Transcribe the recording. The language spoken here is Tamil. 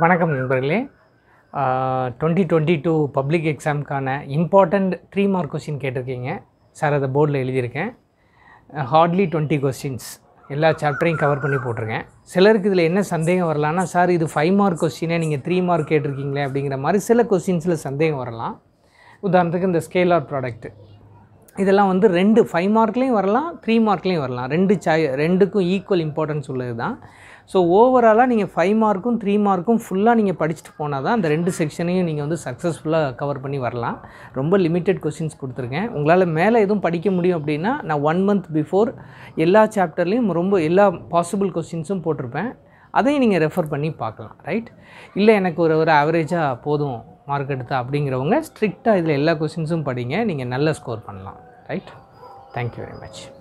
வணக்கம் நண்பர்களே டுவெண்ட்டி டுவெண்ட்டி டூ பப்ளிக் எக்ஸாமுக்கான இம்பார்ட்டண்ட் த்ரீ மார்க் கொஸ்டின் கேட்டிருக்கீங்க சார் அதை போர்டில் எழுதியிருக்கேன் ஹார்ட்லி டுவெண்ட்டி கொஸ்டின்ஸ் எல்லா சாப்டரையும் கவர் பண்ணி போட்டிருக்கேன் சிலருக்கு இதில் என்ன சந்தேகம் வரலான்னா சார் இது ஃபைவ் மார்க் கொஸ்டினே நீங்கள் த்ரீ மார்க் கேட்டிருக்கீங்களே அப்படிங்கிற மாதிரி சில கொஸ்டின்ஸில் சந்தேகம் வரலாம் உதாரணத்துக்கு இந்த ஸ்கேலார் ப்ராடக்ட்டு இதெல்லாம் வந்து ரெண்டு ஃபைவ் மார்க்லேயும் வரலாம் த்ரீ மார்க்லேயும் வரலாம் ரெண்டு சாய் ரெண்டுக்கும் ஈக்குவல் இம்பார்ட்டன்ஸ் உள்ளது தான் ஸோ ஓவராலாக நீங்கள் ஃபைவ் மார்க்கும் த்ரீ மார்க்கும் ஃபுல்லாக நீங்கள் படிச்சுட்டு போனால் தான் அந்த ரெண்டு செக்ஷனையும் நீங்கள் வந்து சக்ஸஸ்ஃபுல்லாக கவர் பண்ணி வரலாம் ரொம்ப லிமிட்டெட் கொஸ்டின்ஸ் கொடுத்துருக்கேன் உங்களால் மேலே எதுவும் படிக்க முடியும் அப்படின்னா நான் ஒன் மந்த் பிஃபோர் எல்லா சாப்டர்லேயும் ரொம்ப எல்லா பாசிபிள் கொஸ்டின்ஸும் போட்டிருப்பேன் அதையும் நீங்கள் ரெஃபர் பண்ணி பார்க்கலாம் ரைட் இல்லை எனக்கு ஒரு ஒரு ஆவரேஜாக போதும் மார்க் எடுத்தா அப்படிங்கிறவங்க ஸ்ட்ரிக்டாக இதில் எல்லா கொஸ்டின்ஸும் படிங்க நீங்கள் நல்ல ஸ்கோர் பண்ணலாம் ரைட் தேங்க்யூ வெரி மச்